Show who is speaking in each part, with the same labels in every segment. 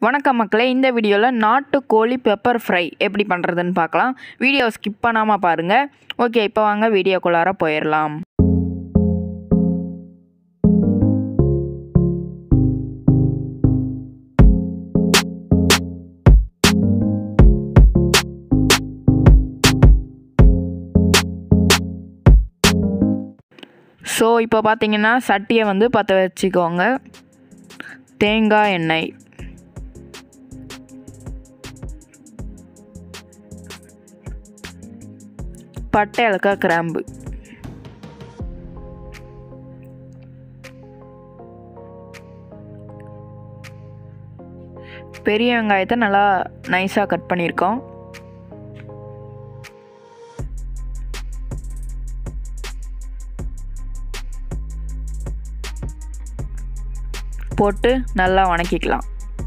Speaker 1: வணக்கம் மக்களே இந்த வீடியோவில் நாட்டுக்கோழி பெப்பர் ஃப்ரை எப்படி பண்ணுறதுன்னு பார்க்கலாம் வீடியோ ஸ்கிப் பண்ணாமல் பாருங்கள் ஓகே இப்போ வாங்க வீடியோக்குள்ளார போயிடலாம் ஸோ இப்போ பார்த்தீங்கன்னா சட்டியை வந்து பற்ற வச்சுக்கோங்க தேங்காய் எண்ணெய் பட்டை இலக்கா கிராம்பு பெரிய வெங்காயத்தை நல்லா நைஸாக கட் பண்ணியிருக்கோம் போட்டு நல்லா வணக்கிக்கலாம்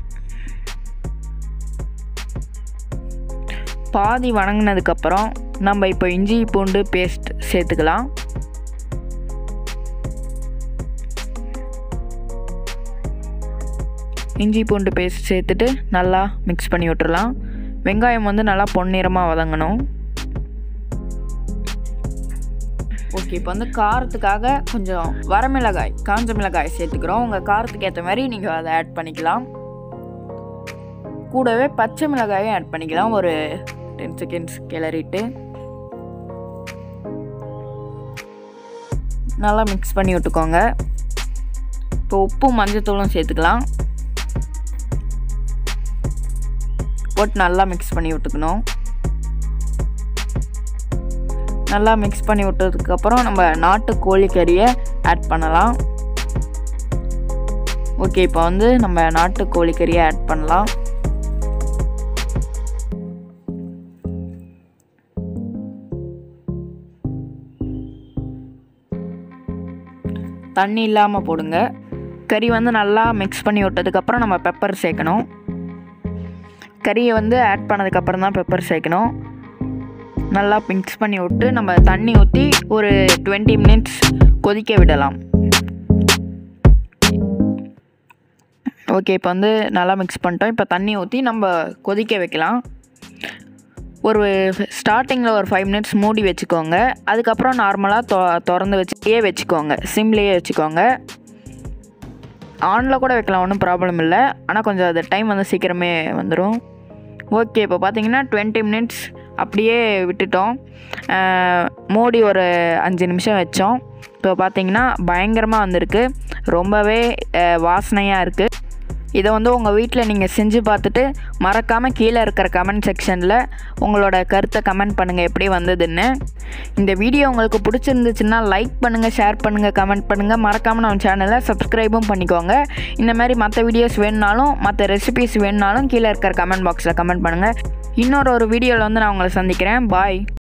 Speaker 1: பாதி வணங்கினதுக்கப்புறம் நம்ம இப்போ இஞ்சி பூண்டு பேஸ்ட் சேர்த்துக்கலாம் இஞ்சி பூண்டு பேஸ்ட் சேர்த்துட்டு நல்லா மிக்ஸ் பண்ணி விட்டுறலாம் வெங்காயம் வந்து நல்லா பொன்னிறமாக வதங்கணும் ஓகே இப்போ வந்து காரத்துக்காக கொஞ்சம் வரமிளகாய் காஞ்ச மிளகாய் சேர்த்துக்கிறோம் உங்கள் காரத்துக்கு ஏற்ற மாதிரி நீங்கள் அதை ஆட் பண்ணிக்கலாம் கூடவே பச்சை மிளகாயும் ஆட் பண்ணிக்கலாம் ஒரு டென் செகண்ட்ஸ் கிளறிட்டு நல்லா மிக்ஸ் பண்ணி விட்டுக்கோங்க இப்போ உப்பும் மஞ்சத்தூளும் சேர்த்துக்கலாம் போட்டு நல்லா மிக்ஸ் பண்ணி விட்டுக்கணும் நல்லா மிக்ஸ் பண்ணி விட்டதுக்கப்புறம் நம்ம நாட்டு கோழிக்கறியை ஆட் பண்ணலாம் ஓகே இப்போ வந்து நம்ம நாட்டு கோழிக்கறியை ஆட் பண்ணலாம் தண்ணி இல்லாமல் போடுங்க கறி வந்து நல்லா மிக்ஸ் பண்ணி விட்டதுக்கப்புறம் நம்ம பெப்பர் சேர்க்கணும் கறியை வந்து ஆட் பண்ணதுக்கப்புறம் தான் பெப்பர் சேர்க்கணும் நல்லா மிக்ஸ் பண்ணி விட்டு நம்ம தண்ணி ஊற்றி ஒரு டுவெண்ட்டி மினிட்ஸ் கொதிக்க விடலாம் ஓகே இப்போ வந்து நல்லா மிக்ஸ் பண்ணிட்டோம் இப்போ தண்ணி ஊற்றி நம்ம கொதிக்க வைக்கலாம் ஒரு ஸ்டார்டிங்கில் ஒரு ஃபைவ் மினிட்ஸ் மூடி வச்சுக்கோங்க அதுக்கப்புறம் நார்மலாக தொ திறந்து வச்சுட்டே வச்சுக்கோங்க சிம்லேயே வச்சுக்கோங்க ஆனில் கூட வைக்கலாம் ஒன்றும் ப்ராப்ளம் இல்லை ஆனால் கொஞ்சம் அது டைம் வந்து சீக்கிரமே வந்துடும் ஓகே இப்போ பார்த்தீங்கன்னா டுவெண்ட்டி மினிட்ஸ் அப்படியே விட்டுட்டோம் மூடி ஒரு அஞ்சு நிமிஷம் வச்சோம் இப்போ பார்த்தீங்கன்னா பயங்கரமாக வந்திருக்கு ரொம்பவே வாசனையாக இருக்குது இதை வந்து உங்கள் வீட்டில் நீங்கள் செஞ்சு பார்த்துட்டு மறக்காமல் கீழே இருக்கிற கமெண்ட் செக்ஷனில் உங்களோட கருத்தை கமெண்ட் பண்ணுங்கள் எப்படி வந்ததுன்னு இந்த வீடியோ உங்களுக்கு பிடிச்சிருந்துச்சுன்னா லைக் பண்ணுங்கள் ஷேர் பண்ணுங்கள் கமெண்ட் பண்ணுங்கள் மறக்காமல் நம்ம சேனலை சப்ஸ்கிரைபும் பண்ணிக்கோங்க இந்த மாதிரி மற்ற வீடியோஸ் வேணுனாலும் மற்ற ரெசிபிஸ் வேணுனாலும் கீழே இருக்கிற கமெண்ட் பாக்ஸில் கமெண்ட் பண்ணுங்கள் இன்னொரு ஒரு வீடியோவில் வந்து நான் உங்களை சந்திக்கிறேன் பாய்